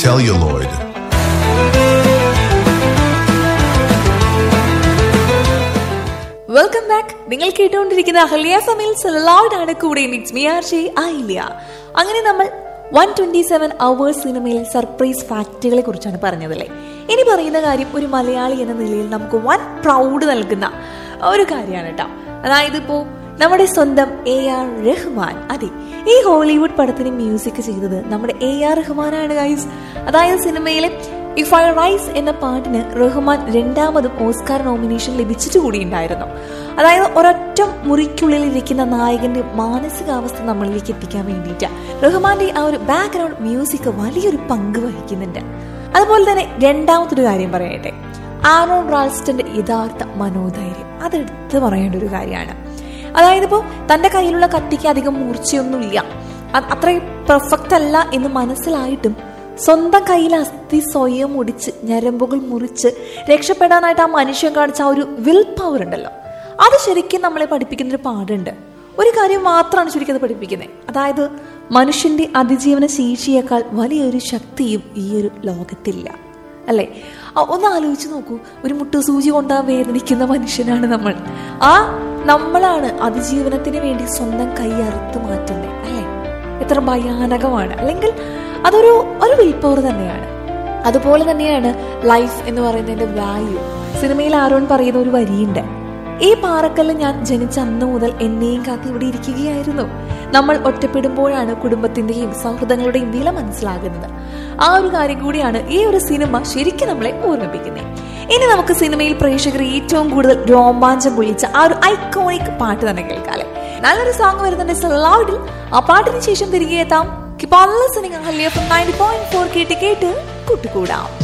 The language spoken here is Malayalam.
celluloid. വെൽക്കം ബാക്ക് നിങ്ങൾ കേട്ടുകൊണ്ടിരിക്കുന്ന അഹല്യ ഫമിൽ സെലൗഡ് ആണ് കൂടെ ഇറ്റ്സ് മി ആർ ഷേ ആയില്ല അങ്ങനെ നമ്മൾ വൺ ട്വന്റി സെവൻ അവേഴ്സ് സിനിമയിലെ സർപ്രൈസ് ഫാക്റ്റുകളെ കുറിച്ചാണ് പറഞ്ഞതല്ലേ ഇനി പറയുന്ന കാര്യം ഒരു മലയാളി എന്ന നിലയിൽ നമുക്ക് വൻ പ്രൗഡ് നൽകുന്ന ഒരു കാര്യമാണ് കേട്ടോ അതായത് ഇപ്പോ നമ്മുടെ സ്വന്തം എ ആർ റഹ്മാൻ അതെ ഈ ഹോളിവുഡ് പടത്തിന് മ്യൂസിക് ചെയ്തത് നമ്മുടെ എ ആർ റഹ്മാനാണ് ഗൈസ് അതായത് സിനിമയിലെ ഇഫ് ഐ റൈസ് എന്ന പാട്ടിന് റഹ്മാൻ രണ്ടാമതും ഓസ്കാർ നോമിനേഷൻ ലഭിച്ചിട്ട് കൂടിയുണ്ടായിരുന്നു അതായത് ഒരൊറ്റ മുറിക്കുള്ളിൽ ഇരിക്കുന്ന നായകന്റെ മാനസികാവസ്ഥ നമ്മളിലേക്ക് എത്തിക്കാൻ വേണ്ടിയിട്ട് റഹ്മാന്റെ ആ ഒരു ബാക്ക്ഗ്രൗണ്ട് മ്യൂസിക് വലിയൊരു പങ്ക് വഹിക്കുന്നുണ്ട് അതുപോലെ തന്നെ രണ്ടാമതൊരു കാര്യം പറയട്ടെ ആറോൺ റാൾസ്റ്റന്റെ യഥാർത്ഥ മനോധൈര്യം അതെടുത്ത് പറയേണ്ട ഒരു കാര്യമാണ് അതായത് ഇപ്പോൾ തന്റെ കയ്യിലുള്ള കത്തിക്ക് അധികം മൂർച്ചയൊന്നുമില്ല അത് അത്രയും പെർഫെക്റ്റ് അല്ല എന്ന് മനസ്സിലായിട്ടും സ്വന്തം കയ്യിൽ അസ്ഥി സ്വയം ഒടിച്ച് ഞരമ്പുകൾ മുറിച്ച് രക്ഷപ്പെടാനായിട്ട് ആ മനുഷ്യൻ കാണിച്ച ആ ഒരു വിൽ പവർ ഉണ്ടല്ലോ അത് ശരിക്കും നമ്മളെ പഠിപ്പിക്കുന്ന ഒരു പാടുണ്ട് ഒരു കാര്യം മാത്രമാണ് ശരിക്കും അത് പഠിപ്പിക്കുന്നത് അതായത് മനുഷ്യന്റെ അതിജീവന ശേഷിയേക്കാൾ വലിയൊരു ശക്തിയും ഈ ഒരു ലോകത്തില്ല അല്ലേ ആ, ഒന്ന് ആലോചിച്ച് നോക്കൂ ഒരു മുട്ടുസൂചി കൊണ്ടാ വേദനിക്കുന്ന മനുഷ്യനാണ് നമ്മൾ ആ നമ്മളാണ് അതിജീവനത്തിന് വേണ്ടി സ്വന്തം കൈ അറുത്ത് മാറ്റുന്നത് അല്ലേ എത്ര ഭയാനകമാണ് അല്ലെങ്കിൽ അതൊരു ഒരു വിൽപ്പവർ തന്നെയാണ് അതുപോലെ തന്നെയാണ് ലൈഫ് എന്ന് പറയുന്നതിന്റെ വാല്യൂ സിനിമയിൽ ആരോൺ പറയുന്ന ഒരു വരിയുണ്ട് ഈ പാറക്കല്ല് ഞാൻ ജനിച്ച അന്ന് മുതൽ എന്നെയും കാത്ത് ഇവിടെ ഇരിക്കുകയായിരുന്നു നമ്മൾ ഒറ്റപ്പെടുമ്പോഴാണ് കുടുംബത്തിന്റെയും സൗഹൃദങ്ങളുടെയും വില മനസ്സിലാകുന്നത് ആ ഒരു കാര്യം കൂടിയാണ് ഈ ഒരു സിനിമ ശരിക്കും നമ്മളെ ഓർമ്മിപ്പിക്കുന്നത് ഇനി നമുക്ക് സിനിമയിൽ പ്രേക്ഷകർ ഏറ്റവും കൂടുതൽ രോമാഞ്ചം പൊള്ളിച്ച ആ ഒരു ഐക്കോണിക് പാട്ട് തന്നെ കേൾക്കാല്ലേ നല്ലൊരു സോങ് വരുന്നുണ്ട് സലൗഡിൽ ആ പാട്ടിന് ശേഷം തിരികെ എത്താം കിപ്പ് ഓൺ ലിസണിംഗ് ഹല്ലിയ ഫ്രം 90.4 കേട്ട് കേട്ട് കൂട്ടുകൂടാം